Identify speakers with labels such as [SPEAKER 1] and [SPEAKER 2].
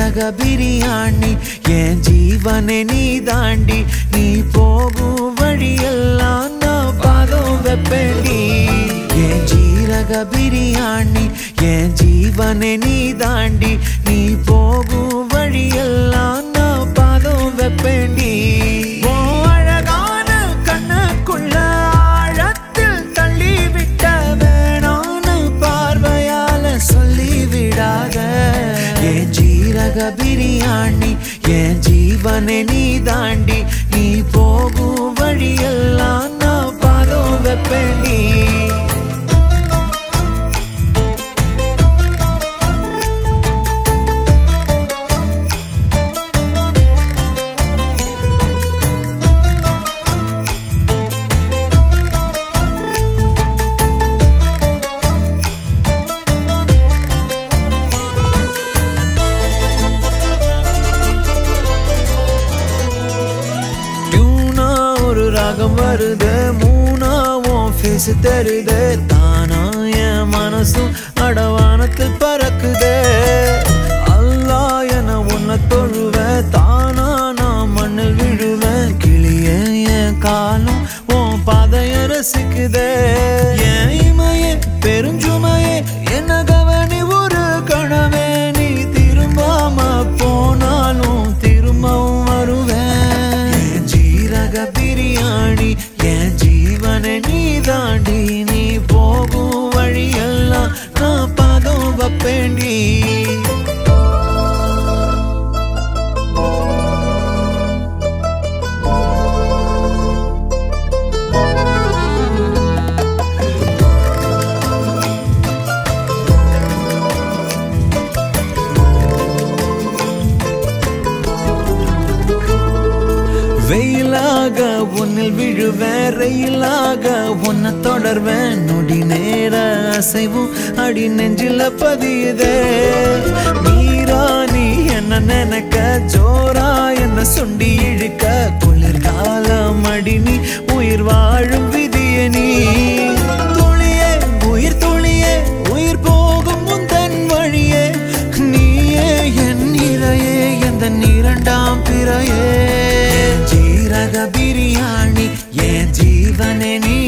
[SPEAKER 1] ஜீரக பிரியாணி என் ஜீவனை நீ தாண்டி நீ போகும் வழியெல்லாம் நான் பாதம் வெப்பேண்டி என் ஜீரக பிரியாணி என் ஜீவனை நீ தாண்டி நீ போகும் வழியெல்லாம் நான் பாதம் வெப்பேண்டி உன் அழகான கண்ணுக்குள்ள ஆழத்தில் தள்ளிவிட்ட வேணான்னு பார்வையால சொல்லிவிடாத என் ஜீரக பிரியாணி என் ஜீவனை நீ தாண்டி நீ போகும் வழியெல்லாம் நான் பாதம் வெப்பேண்டி டியூனா ஒரு ராகம் வருது மூணாவும் ஃபேஸ் தருது தானா என் மனசும் அடவானத்தில் பறக்குது அல்லா என உன்னை தொழுவ தானா நான் மண்ணில் விழுவேன் கிளிய என் காலம் உன் பாதைய ரசிக்குதே என் இமையே பெருஞ்சுமையே என்ன கவனி ஒரு கணமே நீ திரும்பாம போனாலும் திரும்பவும் வருவேன் என் ஜீரக பிரியாணி என் ஜீவனை நீ தாண்டி நீ போகும் வழியெல்லாம் நான் பாதம் வப்பேண்டி வெயிலாக உன்னில் விழுவேன் ரயிலாக உன்னை தொடர்வேன் நொடி நேர அசைவும் அடி நெஞ்சில பதியுதே நீரா நீ என்ன நினைக்க ஜோரா என்ன சுண்டி இழுக்க குளிர்காலம் அடி நீ உயிர் வாழும் விதிய நீ துளியே உயிர் துளியே உயிர் போகும் முந்தன் வழியே நீயே என் இறையே எந்த இரண்டாம் பிறையே ஜீரக பிரியாணி என் ஜீவனை நீ